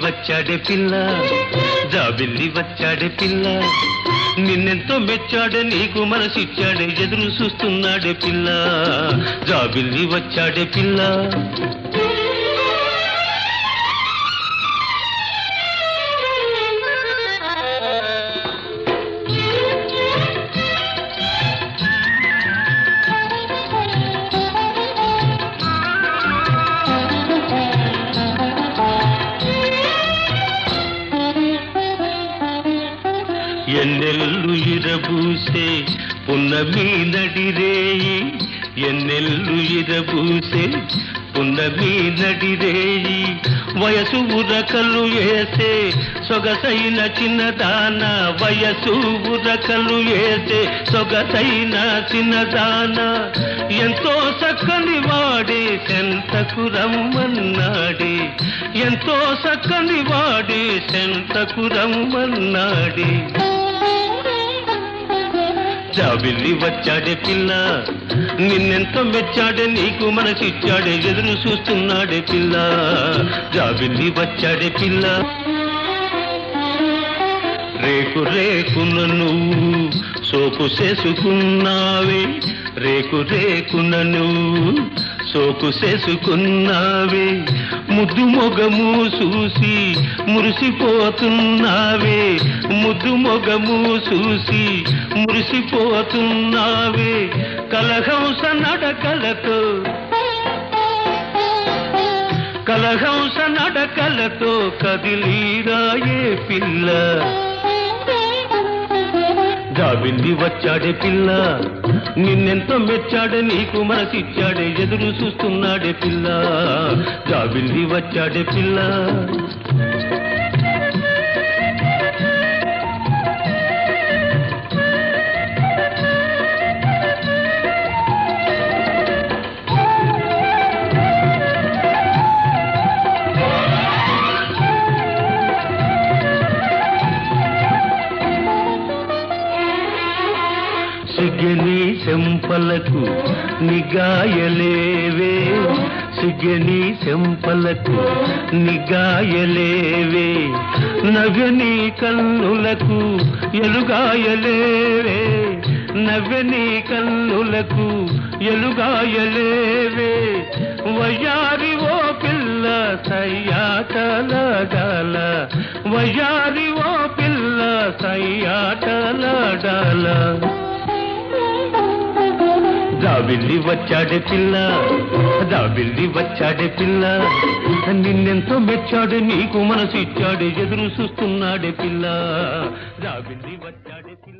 వచ్చాడే పిల్ల జాబిల్లి వచ్చాడే పిల్ల నిన్నెంతో మెచ్చాడే నీకు మనసిచ్చాడే ఎదురు చూస్తున్నాడే పిల్ల జాబిల్లి వచ్చాడే పిల్ల ఎన్నెల్లు ఇరబూసే పున్నమి నడిరేయి ఎన్నెల్లు ఇరబూసే పున్నమి నడిరేయి వయసు ఉరకలు వేసే సొగసైన చిన్నదాన వయసు ఉరకలు వేసే సొగసైన చిన్నదాన ఎంతో చక్కని వాడే సెంతకు రమ్మన్నాడే ఎంతో చక్కని వాడే సెంతకు రమ్మన్నాడే జాబిల్లి వచ్చాడే పిల్ల నిన్నెంతో మెచ్చాడే నీకు మనసిచ్చాడే ఎదురు చూస్తున్నాడే పిల్ల జాబిల్లి వచ్చాడే పిల్ల రేకు రేకున నువ్వు సోకు చేసుకున్నావే రేకు రేకున నువ్వు సోకు చేసుకున్నావే ముద్దు మొగము చూసి మురిసిపోతున్నావే ముద్దు మొగము చూసి మురిసిపోతున్నావే కలహంస నడకలతో కలహంస నడకలతో కదిలీరాయే పిల్ల జాబిల్లి వచ్చాడే పిల్ల నిన్నెంతో మెచ్చాడే నీకు మనసిచ్చాడే ఎదురు చూస్తున్నాడే పిల్ల జాబిల్లి వచ్చాడే పిల్ల సిగ్గని చెంపలకు నిగాయలేవే సిగ్గని చెంపలకు నిగాయలేవే నవ్యని కన్నులకు ఎలుగాయలేవే నవ్యని కన్నులకు ఎలుగాయలేవే వయ్యారి ఓ పిల్ల సయ్యాటలడాల వయ్యారి ఓ పిల్ల సయ్యాటలడాల జాబిల్లి వచ్చాడే పిల్ల జాబిల్లి వచ్చాడే పిల్ల నిన్నెంతో మెచ్చాడు నీకు మనసు ఇచ్చాడు ఎదురు చూస్తున్నాడే పిల్ల జాబిల్లి వచ్చాడే పిల్ల